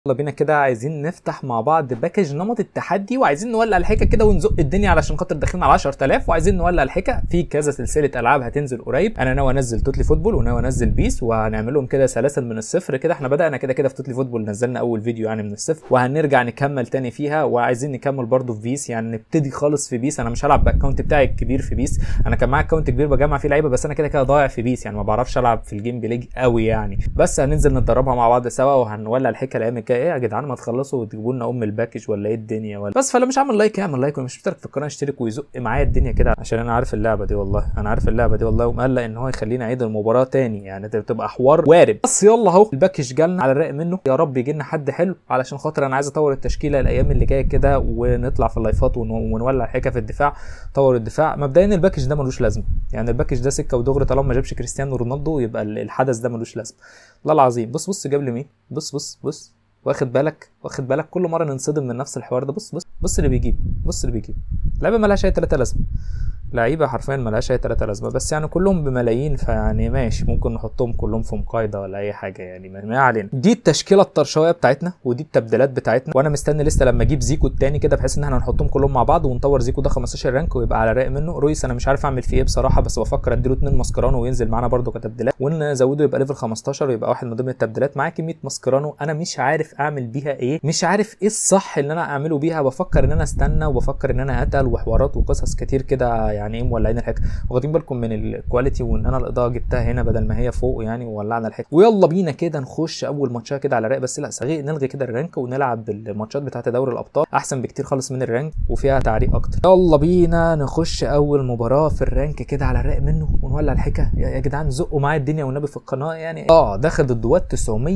يلا بينا كده عايزين نفتح مع بعض باكج نمط التحدي وعايزين نولع الحكه كده ونزق الدنيا علشان خاطر داخلين على 10000 وعايزين نولع الحكه في كذا سلسله العاب هتنزل قريب انا ناوي انزل توتلي فوتبول وناوي انزل بيس وهنعمل لهم كده سلاسل من الصفر كده احنا بدانا كده كده في توتلي فوتبول نزلنا اول فيديو يعني من الصفر وهنرجع نكمل تاني فيها وعايزين نكمل برضو في بيس يعني نبتدي خالص في بيس انا مش هلعب بالاكونت بتاعي الكبير في بيس انا كان معايا اكونت كبير بجمع فيه لعيبه بس انا كده كده ضايع في بيس يعني ما بعرفش العب في الجيم بليج قوي يعني بس هننزل نتدربها مع بعض سوا وهنولع الحكه الايام الجايه ايه يا جدعان ما تخلصوا وتجيبوا لنا ام الباكج ولا ايه الدنيا ولا بس فلو مش عامل لايك يعمل لايك ومش مشترك في القناه اشترك ويزق معايا الدنيا كده عشان انا عارف اللعبه دي والله انا عارف اللعبه دي والله ومقلق ان هو يخليني اعيد المباراه تاني يعني ده بتبقى حوار وارد بس يلا اهو الباكج جالنا على الرايق منه يا رب يجي لنا حد حلو علشان خاطر انا عايز اطور التشكيله الايام اللي جايه كده ونطلع في اللايفات ون- ونولع الحكه في الدفاع طور الدفاع مبدئيا الباكج ده ملوش لازمه يعني الباكج ده سكه ودغري طالما ما جابش كريستيانو رونالدو يبقى ال- الحدث ده ملوش لازمه الله العظيم بص بص جاب لي مين بص بص بص واخد بالك واخد بالك كل مره ننصدم من نفس الحوار ده بص بص بص اللي بيجيب بص اللي بيجيب لعيبه ملهاش اي تلاته لازمه لعيبه حرفيا ملهاش اي تلاته لازمه بس يعني كلهم بملايين فيعني ماشي ممكن نحطهم كلهم في مقايضه ولا اي حاجه يعني ما ما علينا دي التشكيله الطرشاويه بتاعتنا ودي التبديلات بتاعتنا وانا مستني لسه لما اجيب زيكو التاني كده بحيث ان احنا نحطهم كلهم مع بعض ونطور زيكو ده 15 رانك ويبقى على رايق منه رويس انا مش عارف اعمل فيه ايه بصراحه بس بفكر اديله اتنين ماسكرانو وينزل معانا برده كتبديلات ونزوده يبقى ليفل 15 ويبقى واحد من ضمن التبديلات معاه كميه ماسكرانو انا مش عارف اعمل بيها ايه مش عارف ايه الصح اللي انا اعمله بيها بفكر ان انا استنى وبفكر ان انا اتقل وحوارات وقصص كتير كده يعني ايه مولعين الحكه واخدين بالكم من الكواليتي وان انا الاضاءه جبتها هنا بدل ما هي فوق يعني وولعنا الحكه ويلا بينا كده نخش اول ماتشها كده على رايق بس لا صغير نلغي كده الرانك ونلعب الماتشات بتاعت دوري الابطال احسن بكتير خالص من الرانك وفيها تعريق اكتر يلا بينا نخش اول مباراه في الرانك كده على الرايق منه ونولع الحكه يا يا جدعان زقوا معايا الدنيا والنبي في القناه يعني اه داخل ضدوات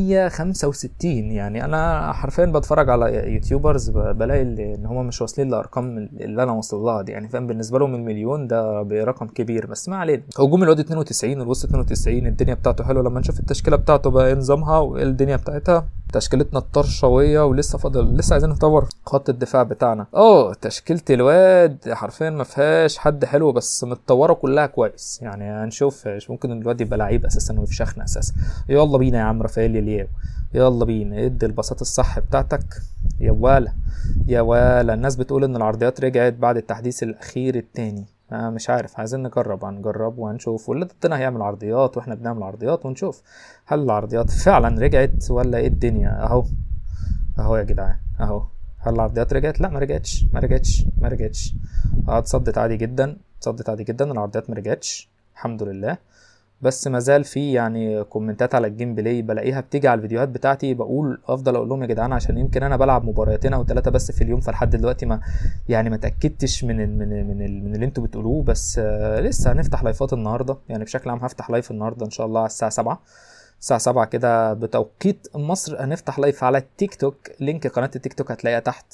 965 يعني انا حرفيا بتفرج على يوتيوبرز ب- بلاقي ال- ان هم مش واصلين لارقام اللي انا واصل لها دي يعني فاهم بالنسبه لهم المليون ده برقم كبير بس ما علينا هجوم الواد 92 الوسط 92 الدنيا بتاعته حلوه لما نشوف التشكيله بتاعته بقى ايه نظامها وايه الدنيا بتاعتها تشكيلتنا الطرشويه ولسه فاضل لسه عايزين نطور خط الدفاع بتاعنا اه تشكيله الواد حرفيا ما فيهاش حد حلو بس متطوره كلها كويس يعني هنشوف ممكن الواد يبقى لعيب اساسا ويفشخنا اساسا يلا بينا يا عم رافائيل الياو يلا بينا ادي البساط الصح بتاعتك يا ولا يا ولا الناس بتقول ان العرضيات رجعت بعد التحديث الاخير التاني أنا مش عارف عايزين نجرب هنجرب وهنشوف واللي ضدنا هيعمل عرضيات واحنا بنعمل عرضيات ونشوف هل العرضيات فعلا رجعت ولا ايه الدنيا اهو اهو يا جدعان اهو هل العرضيات رجعت لا ما رجعتش ما رجعتش ما رجعتش اه اتصدت عادي جدا اتصدت عادي جدا العرضيات ما رجعتش الحمد لله بس ما زال في يعني كومنتات على الجيم بلاي بلاقيها بتيجي على الفيديوهات بتاعتي بقول افضل اقول لهم يا جدعان عشان يمكن انا بلعب مباراتين او ثلاثه بس في اليوم فلحد دلوقتي ما يعني ما اتاكدتش من ال من ال من, ال من اللي انتوا بتقولوه بس آه لسه هنفتح لايفات النهارده يعني بشكل عام هفتح لايف النهارده ان شاء الله على الساعه 7 الساعة 7 كده بتوقيت مصر هنفتح لايف على التيك توك لينك قناة التيك توك هتلاقيها تحت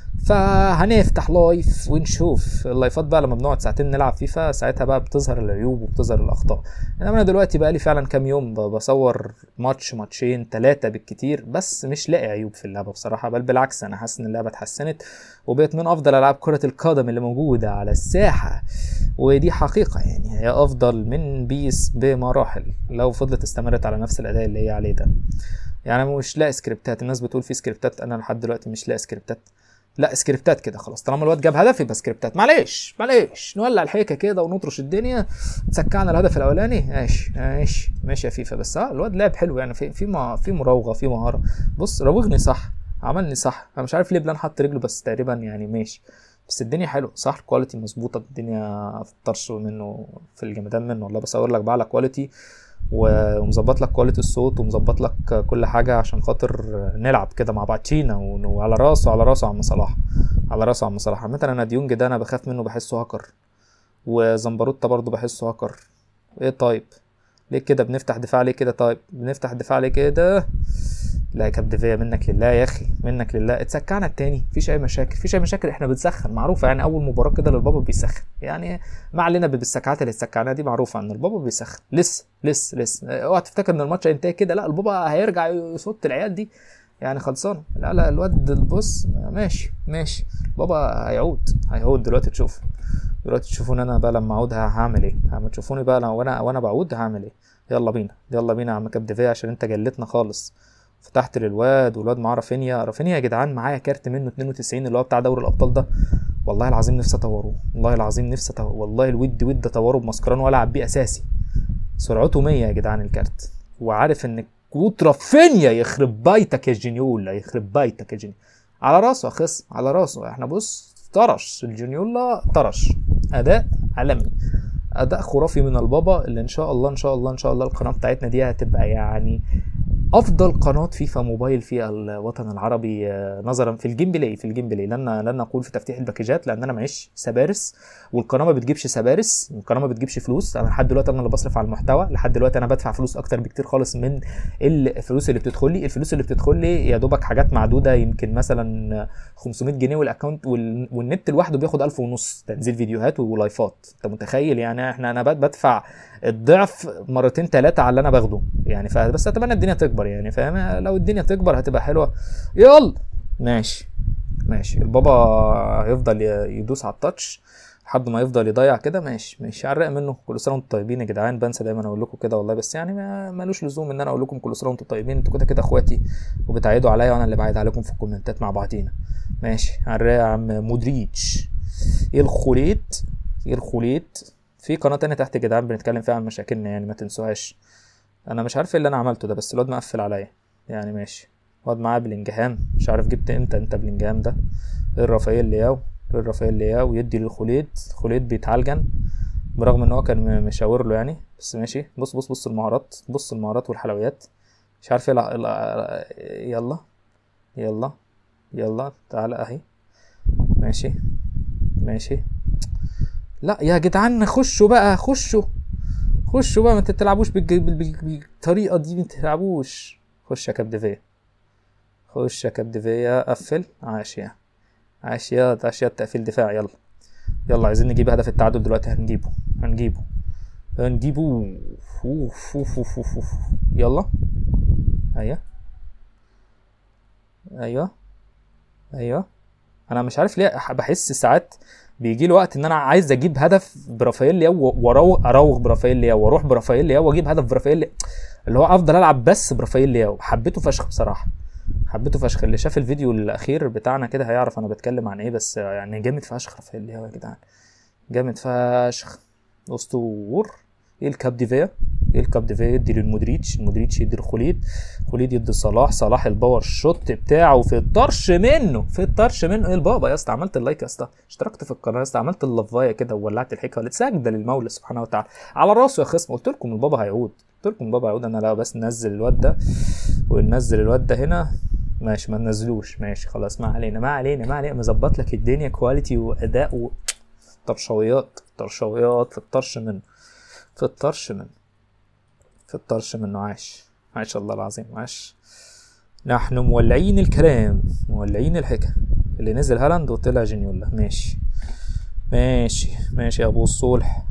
فهنفتح لايف ونشوف اللايفات بقى لما بنقعد ساعتين نلعب فيفا ساعتها بقى بتظهر العيوب وبتظهر الاخطاء انما انا دلوقتي بقى لي فعلا كام يوم ب- بصور ماتش ماتشين ثلاثة بالكتير بس مش لاقي عيوب في اللعبة بصراحة بل بالعكس انا حاسس ان اللعبة اتحسنت وبقت من افضل العاب كرة القدم اللي موجودة على الساحة ودي حقيقة يعني هي افضل من بيس بمراحل لو فضلت استمرت على نفس الاداء اللي هي عليه ده يعني أنا مش لاقي سكريبتات الناس بتقول في سكريبتات انا لحد دلوقتي مش لاقي سكريبتات لا سكريبتات كده خلاص طالما الواد جاب هدف يبقى سكريبتات معلش معلش نولع الحيكه كده ونطرش الدنيا تسكعنا الهدف الاولاني ماشي ماشي ماشي يا فيفا بس اه الواد لعب حلو يعني في في ما في مراوغه في مهاره بص راوغني صح عملني صح انا مش عارف ليه بلان حط رجله بس تقريبا يعني ماشي بس الدنيا حلوه صح الكواليتي مظبوطه الدنيا في الطرش منه في الجمدان منه والله بصور لك بقى على كواليتي و- ومظبط لك كواليتي الصوت ومظبط لك كل حاجه عشان خاطر نلعب كده مع بعضينا ون- وعلى راسه على راسه عم صلاح على راسه عم صلاح عامه انا ديونج ده انا بخاف منه بحسه هاكر وزمبروتا برضو بحسه هاكر ايه طيب ليه كده بنفتح دفاع ليه كده طيب بنفتح دفاع ليه كده لا يا كابديفيا منك لله يا اخي منك لله اتسكعنا التاني مفيش اي مشاكل مفيش اي مشاكل احنا بنسخن معروفه يعني اول مباراه كده للبابا بيسخن يعني ما علينا بالسكعات اللي اتسكعناها دي معروفه ان البابا بيسخن لسه لسه لسه اوعى تفتكر ان الماتش هينتهي كده لا البابا هيرجع يصد العيال دي يعني خلصانه لا لا الواد البص ماشي ماشي بابا هيعود هيعود دلوقتي تشوف دلوقتي تشوفوني انا بقى لما اعود هعمل ايه لما تشوفوني بقى لو وانا وانا بعود هعمل ايه يلا بينا يلا بينا يا عم كابديفيا عشان انت جلتنا خالص فتحت للواد والواد معاه رافينيا رافينيا يا جدعان معايا كارت منه 92 اللي هو بتاع دوري الابطال ده والله العظيم نفسي اطوره والله العظيم نفسي أطوره. والله الود ود اطوره بمسكران والعب بيه اساسي سرعته 100 يا جدعان الكارت وعارف ان كوت رافينيا يخرب بيتك يا جنيولا يخرب بيتك يا جنيولا على راسه يا خصم على راسه احنا بص طرش الجنيولا طرش اداء عالمي اداء خرافي من البابا اللي ان شاء الله ان شاء الله ان شاء الله القناه بتاعتنا دي هتبقى يعني افضل قناه فيفا موبايل في الوطن العربي آه، نظرا في الجيم بلاي في الجيم بلاي لن لن نقول في تفتيح الباكجات لان انا معيش سبارس والقناه ما بتجيبش سبارس القناه ما بتجيبش فلوس انا لحد دلوقتي انا اللي بصرف على المحتوى لحد دلوقتي انا بدفع فلوس اكتر بكتير خالص من الفلوس اللي بتدخل لي الفلوس اللي بتدخل لي يا دوبك حاجات معدوده يمكن مثلا 500 جنيه والاكونت وال- والنت لوحده بياخد 1000 ونص تنزيل فيديوهات ولايفات انت متخيل يعني احنا انا بد- بدفع الضعف مرتين ثلاثه على اللي انا باخده يعني فبس اتمنى الدنيا تكبر يعني فاهم لو الدنيا تكبر هتبقى حلوه يلا ماشي ماشي البابا هيفضل ي- يدوس على التاتش لحد ما يفضل يضيع كده ماشي ماشي على الرق منه كل سنه وانتم طيبين يا جدعان بنسى دايما اقول لكم كده والله بس يعني ما ملوش لزوم ان انا اقول لكم كل سنه وانتم طيبين انتوا كده كده اخواتي وبتعيدوا عليا وانا اللي بعيد عليكم في الكومنتات مع بعضينا ماشي على الرق يا عم مودريتش ايه الخليط ايه الخليط في قناه تانية تحت يا جدعان بنتكلم فيها عن مشاكلنا يعني ما تنسوهاش انا مش عارف ايه اللي انا عملته ده بس الواد مقفل عليا يعني ماشي واد معاه بلينجهام مش عارف جبت امتى انت بلينجهام ده ايه الرافائيل لياو ايه الرافائيل لياو يدي للخليد خليد بيتعالجن برغم ان هو كان م- مشاور له يعني بس ماشي بص بص بص المهارات بص المهارات والحلويات مش عارف ايه الع- الع- يلا يلا يلا تعالى اهي ماشي ماشي لا يا جدعان خشوا بقى خشوا خشوا بقى ما انتوا تلعبوش بالج- بال- بال- بالطريقه دي ما تلعبوش خش يا كابديفيا خش يا كابديفيا قفل عاش يا عاش يا عاش يا تقفيل دفاع يلا يلا عايزين نجيب هدف التعادل دلوقتي هنجيبه هنجيبه هنجيبه اوف اوف اوف اوف, أوف. يلا ايوه ايوه ايوه انا مش عارف ليه بحس ساعات بيجي لي وقت ان انا عايز اجيب هدف برافائيل لياو واروغ اروغ برافائيل لياو واروح برافائيل لياو واجيب هدف برافائيل لياو اللي هو افضل العب بس برافائيل لياو حبيته فشخ بصراحه حبيته فشخ اللي شاف الفيديو الاخير بتاعنا كده هيعرف انا بتكلم عن ايه بس يعني جامد فشخ رافائيل لياو يا جدعان جامد فشخ اسطور ايه الكاب ديفيا ايه الكاب ديفيا يدي للمودريتش المودريتش يدي لخليد خليد يدي لصلاح صلاح الباور شوت بتاعه في الطرش منه في الطرش منه ايه البابا يا اسطى عملت اللايك يا اسطى اشتركت في القناه يا اسطى عملت اللفايه كده وولعت الحكايه سجده للمولى سبحانه وتعالى على راسه يا خصم قلت لكم البابا هيعود قلت لكم البابا هيعود انا لا بس ننزل الواد ده وننزل الواد ده هنا ماشي ما ننزلوش ماشي خلاص ما علينا ما علينا ما علينا مظبط لك الدنيا كواليتي واداء و... طرشويات طرشويات في الطرش منه في الطرش منه في الطرش منه عاش عاش الله العظيم عاش نحن مولعين الكلام مولعين الحكا اللي نزل هالاند وطلع جنيولا ماشي ماشي ماشي يا ابو الصلح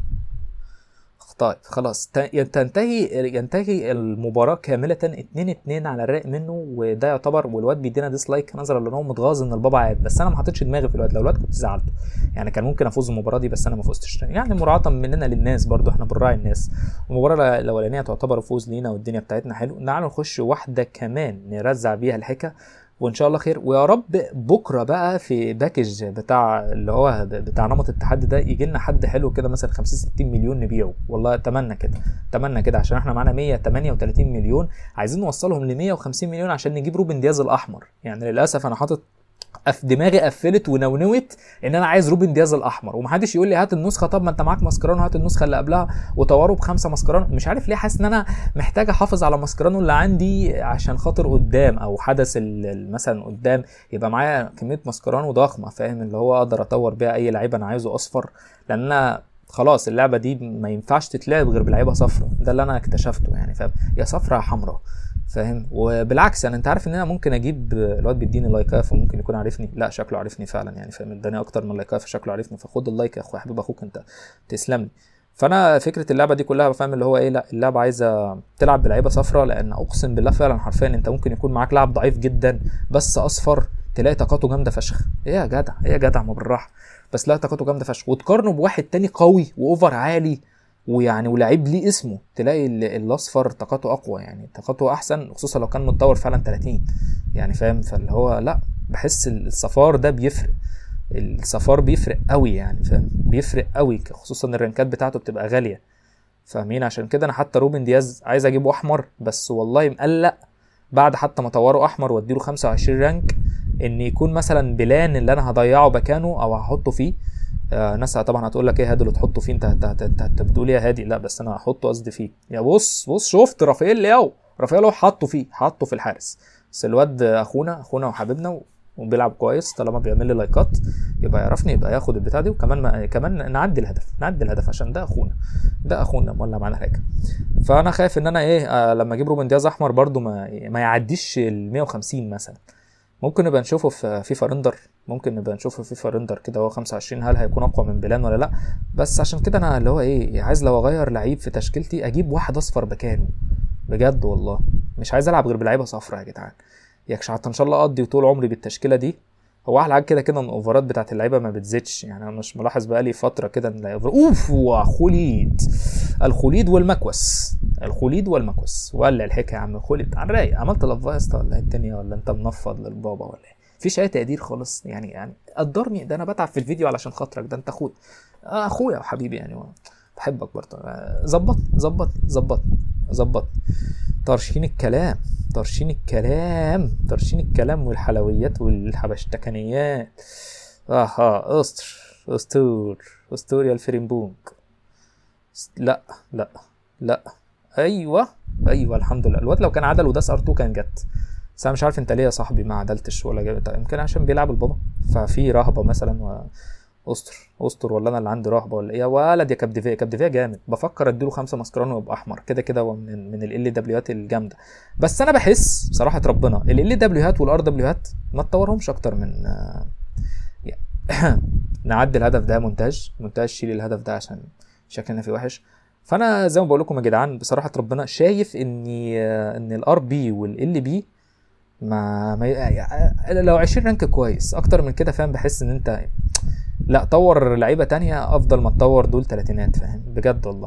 طيب خلاص ت- تنتهي ينتهي المباراة كاملة 2 2 على الرايق منه وده يعتبر والواد بيدينا ديسلايك نظرا لان هو متغاظ ان البابا عاد بس انا ما حطيتش دماغي في الواد لو الواد كنت زعلته يعني كان ممكن افوز المباراة دي بس انا ما فزتش يعني مراعاة مننا للناس برضو احنا بنراعي الناس المباراة الاولانية تعتبر فوز لينا والدنيا بتاعتنا حلو تعالوا نخش واحدة كمان نرزع بيها الحكا وان شاء الله خير ويا رب بكره بقى في باكج بتاع اللي هو بتاع نمط التحدي ده يجي لنا حد حلو كده مثلا 50 60 مليون نبيعه والله اتمنى كده اتمنى كده عشان احنا معانا 138 مليون عايزين نوصلهم ل 150 مليون عشان نجيب روبن دياز الاحمر يعني للاسف انا حاطط أف دماغي قفلت ونونوت ان انا عايز روبن دياز الاحمر ومحدش يقول لي هات النسخه طب ما انت معاك ماسكرانو هات النسخه اللي قبلها وطوروا بخمسه ماسكرانو مش عارف ليه حاسس ان انا محتاج احافظ على ماسكرانو اللي عندي عشان خاطر قدام او حدث ال- ال- مثلا قدام يبقى معايا كميه ماسكرانو ضخمه فاهم اللي هو اقدر اطور بيها اي لعيب انا عايزه اصفر لان انا خلاص اللعبه دي ما ينفعش تتلعب غير بلعيبه صفرا ده اللي انا اكتشفته يعني فاهم يا صفرا يا حمراء فاهم وبالعكس يعني انت عارف ان انا ممكن اجيب الواد بيديني لايكات فممكن يكون عارفني لا شكله عارفني فعلا يعني فاهم اداني اكتر من لايكات فشكله عارفني فخد اللايك يا اخويا حبيب اخوك انت تسلم لي فانا فكره اللعبه دي كلها بفهم اللي هو ايه لا اللعبه عايزه تلعب بلعيبه صفراء لان اقسم بالله فعلا حرفيا انت ممكن يكون معاك لاعب ضعيف جدا بس اصفر تلاقي طاقته جامده فشخ ايه يا جدع ايه يا جدع ما بالراحه بس لا طاقته جامده فشخ وتقارنه بواحد تاني قوي واوفر عالي ويعني ولعيب ليه اسمه تلاقي ال- الاصفر طاقته اقوى يعني طاقته احسن خصوصا لو كان متطور فعلا 30 يعني فاهم فاللي هو لا بحس الصفار ده بيفرق الصفار بيفرق قوي يعني فاهم بيفرق قوي خصوصا الرنكات بتاعته بتبقى غاليه فاهمين عشان كده انا حتى روبن دياز عايز اجيبه احمر بس والله مقلق بعد حتى ما اطوره احمر واديله 25 رانك ان يكون مثلا بلان اللي انا هضيعه مكانه او هحطه فيه آه ناس طبعا هتقول لك ايه هادي اللي تحطه فيه انت انت انت, انت, انت بتقول ايه يا هادي لا بس انا هحطه قصدي فيه يا بص بص شفت رافائيل لياو رافائيل لياو حطه فيه حطه في الحارس بس الواد اخونا اخونا وحبيبنا و- وبيلعب كويس طالما بيعمل لي لايكات يبقى يعرفني يبقى ياخد البتاع دي وكمان ما كمان نعدي الهدف نعدي الهدف عشان ده اخونا ده اخونا مولع معانا حاجه فانا خايف ان انا ايه آه لما اجيب روبن دياز احمر برده ما ما يعديش ال 150 مثلا ممكن نبقى نشوفه في فيفا ريندر ممكن نبقى نشوفه في فيفا ريندر كده هو 25 هل هيكون اقوى من بلان ولا لا بس عشان كده انا اللي هو ايه عايز لو اغير لعيب في تشكيلتي اجيب واحد اصفر مكانه بجد والله مش عايز العب غير بلعيبه صفرا يا جدعان يكش حتى ان شاء الله اقضي طول عمري بالتشكيله دي هو احلى حاجه كده كده ان الاوفرات بتاعت اللعيبه ما بتزيدش يعني انا مش ملاحظ بقالي فتره كده ان الأوفر- اوف وخليد الخليد والمكوس الخليد والمكوس ولا الحكايه يا عم خليد على الرايق عملت لفه يا اسطى ولا إيه الدنيا ولا انت منفض للبابا ولا ايه مفيش اي تقدير خالص يعني يعني قدرني ده انا بتعب في الفيديو علشان خاطرك ده انت اخويا آه اخويا وحبيبي يعني و- بحبك برضه آه، ظبط ظبط ظبط ظبط ترشين الكلام ترشين الكلام ترشين الكلام والحلويات والحبشتكنيات اها استر استور استور يا الفريمبونج لا لا لا ايوه ايوه الحمد لله الواد لو كان عدل وداس ار 2 كان جت بس انا مش عارف انت ليه يا صاحبي ما عدلتش ولا جابت يمكن عشان بيلعب البابا ففي رهبه مثلا و... استر استر ولا انا اللي عندي رهبه ولا ايه يا ولد يا كابديفيا كابديفيا جامد بفكر اديله خمسه ماسكرانو ويبقى احمر كده كده هو من من ال دبليوهات الجامده بس انا بحس بصراحه ربنا ال دبليوهات والار دبليوهات ما تطورهمش اكتر من آه، يعني نعدي الهدف ده مونتاج مونتاج شيل الهدف ده عشان شكلنا فيه وحش فانا زي ما بقول لكم يا جدعان بصراحه ربنا شايف ان آه، ان الار بي والال بي ما, ما ي- لو 20 رانك كويس اكتر من كده فاهم بحس ان انت لا طور لعيبه تانية افضل ما تطور دول تلاتينات فاهم بجد والله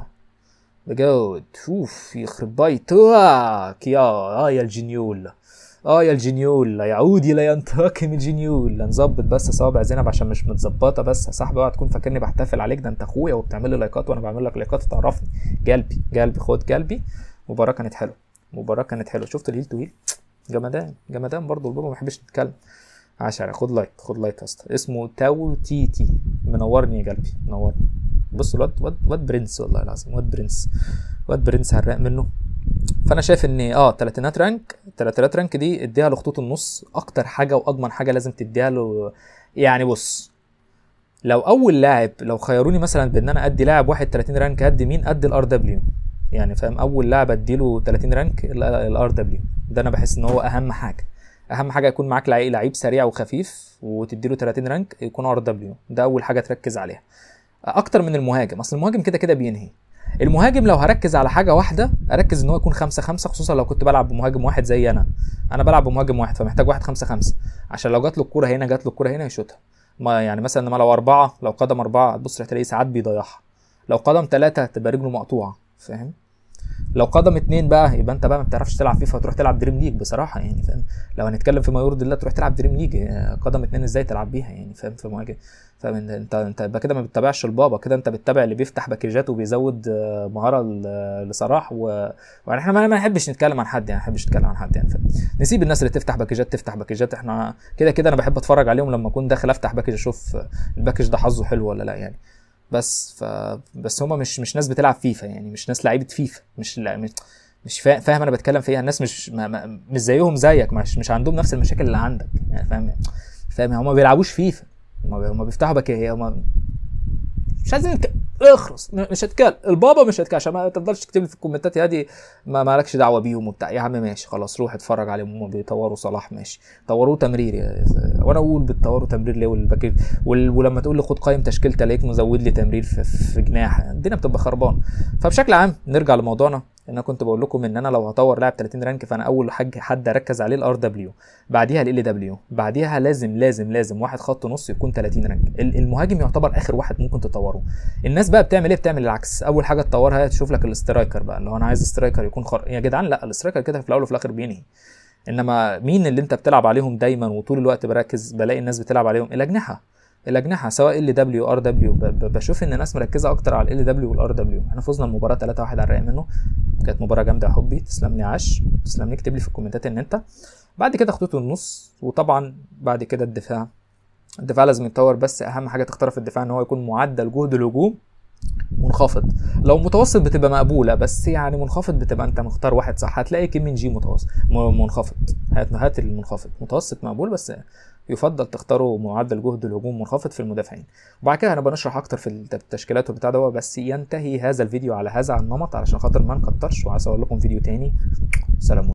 بجد شوف يخرب بيتك يا اه يا الجنيول اه يا الجنيول يعود لا ينتقم الجنيول نظبط بس صوابع زينب عشان مش متظبطه بس يا صاحبي اوعى تكون فاكرني بحتفل عليك ده انت اخويا وبتعمل لي لايكات وانا بعمل لك لايكات تعرفني قلبي قلبي خد قلبي مباراه كانت حلوه مباراه كانت حلوه شفت الهيل تو هيل جمدان جمدان برضه البابا ما بيحبش نتكلم عشان خد لايك خد لايك يا اسطى اسمه تاو تي تي منورني يا قلبي منورني بص الواد واد واد برنس والله العظيم واد برنس واد برنس هرق منه فانا شايف ان اه تلاتينات رانك تلاتينات رانك دي اديها لخطوط النص اكتر حاجه واضمن حاجه لازم تديها له يعني بص لو اول لاعب لو خيروني مثلا بان انا ادي لاعب واحد 30 رانك ادي مين ادي الار دبليو يعني فاهم اول لاعب اديله 30 رانك الار دبليو ده انا بحس ان هو اهم حاجه اهم حاجه يكون معاك لعيب لعيب سريع وخفيف وتديله 30 رانك يكون ار دبليو ده اول حاجه تركز عليها اكتر من المهاجم اصل المهاجم كده كده بينهي المهاجم لو هركز على حاجه واحده اركز ان هو يكون خمسة خمسة خصوصا لو كنت بلعب بمهاجم واحد زي انا انا بلعب بمهاجم واحد فمحتاج واحد خمسة خمسة عشان لو جات له الكوره هنا جات له الكوره هنا يشوطها ما يعني مثلا ما لو اربعه لو قدم اربعه تبص تلاقيه ساعات بيضيعها لو قدم ثلاثه تبقى رجله مقطوعه فاهم لو قدم اتنين بقى يبقى انت بقى ما بتعرفش تلعب فيفا تروح تلعب دريم ليج بصراحه يعني فاهم لو هنتكلم في ما يرضي الله تروح تلعب دريم ليج اه، قدم اتنين ازاي تلعب بيها يعني فاهم في مهاجم فاهم انت انت انت يبقى كده ما بتتابعش البابا كده انت بتتابع اللي بيفتح باكجات وبيزود اه، مهاره ل- لصلاح و... يعني احنا ما ما نحبش نتكلم عن حد يعني ما نحبش نتكلم عن حد يعني فاهم نسيب الناس اللي تفتح باكجات تفتح باكجات احنا كده كده انا بحب اتفرج عليهم لما اكون داخل افتح باكج اشوف الباكج ده حظه حلو ولا لا يعني بس ف بس هما مش مش ناس بتلعب فيفا يعني مش ناس لعيبه فيفا مش لا مش مش فا- فاهم انا بتكلم في ايه الناس مش ما ما مش زيهم زيك مش مش عندهم نفس المشاكل اللي عندك يعني فاهم فاهم هما ما بيلعبوش فيفا هما هما بيفتحوا باكيه هما مش عايزين نتك... اخرس م- مش هتكلم البابا مش هتكلم عشان ما تفضلش تكتب لي في الكومنتات يا دي ما مالكش دعوه بيهم وبتاع يا عم ماشي خلاص روح اتفرج عليهم هم بيطوروا صلاح ماشي طوروه تمرير يا وانا اقول بتطوروا تمرير ليه والباكيت وال... ولما تقول لي خد قايم تشكيل تلاقيك مزود لي تمرير في, في جناح الدنيا بتبقى خربانه فبشكل عام نرجع لموضوعنا انا كنت بقول لكم ان انا لو هطور لاعب 30 رانك فانا اول حاجه حد اركز عليه الار دبليو بعديها ال دبليو بعديها لازم لازم لازم واحد خط نص يكون 30 رانك ال- المهاجم يعتبر اخر واحد ممكن تطوره الناس بقى بتعمل ايه بتعمل العكس اول حاجه تطورها تشوف لك الاسترايكر بقى اللي هو انا عايز استرايكر يكون خر... يا جدعان لا الاسترايكر كده في الاول وفي الاخر بينهي انما مين اللي انت بتلعب عليهم دايما وطول الوقت بركز بلاقي الناس بتلعب عليهم الاجنحه الاجنحه سواء ال دبليو ار دبليو بشوف ان الناس مركزه اكتر على ال دبليو والار دبليو احنا فزنا المباراه 3 1 على الرايق منه كانت مباراه جامده يا حبي تسلم لي عاش تسلم لي اكتب لي في الكومنتات ان انت بعد كده خطوط النص وطبعا بعد كده الدفاع الدفاع لازم يتطور بس اهم حاجه تختار في الدفاع ان هو يكون معدل جهد الهجوم منخفض لو متوسط بتبقى مقبوله بس يعني منخفض بتبقى انت مختار واحد صح هتلاقي كيم من جي متوسط م- منخفض هات هات المنخفض متوسط مقبول بس يفضل تختاروا معدل جهد الهجوم منخفض في المدافعين وبعد كده هنبقى نشرح اكتر في الت- التشكيلات والبتاع ده بس ينتهي هذا الفيديو على هذا النمط علشان خاطر ما نكترش وعايز اقول لكم فيديو تاني سلام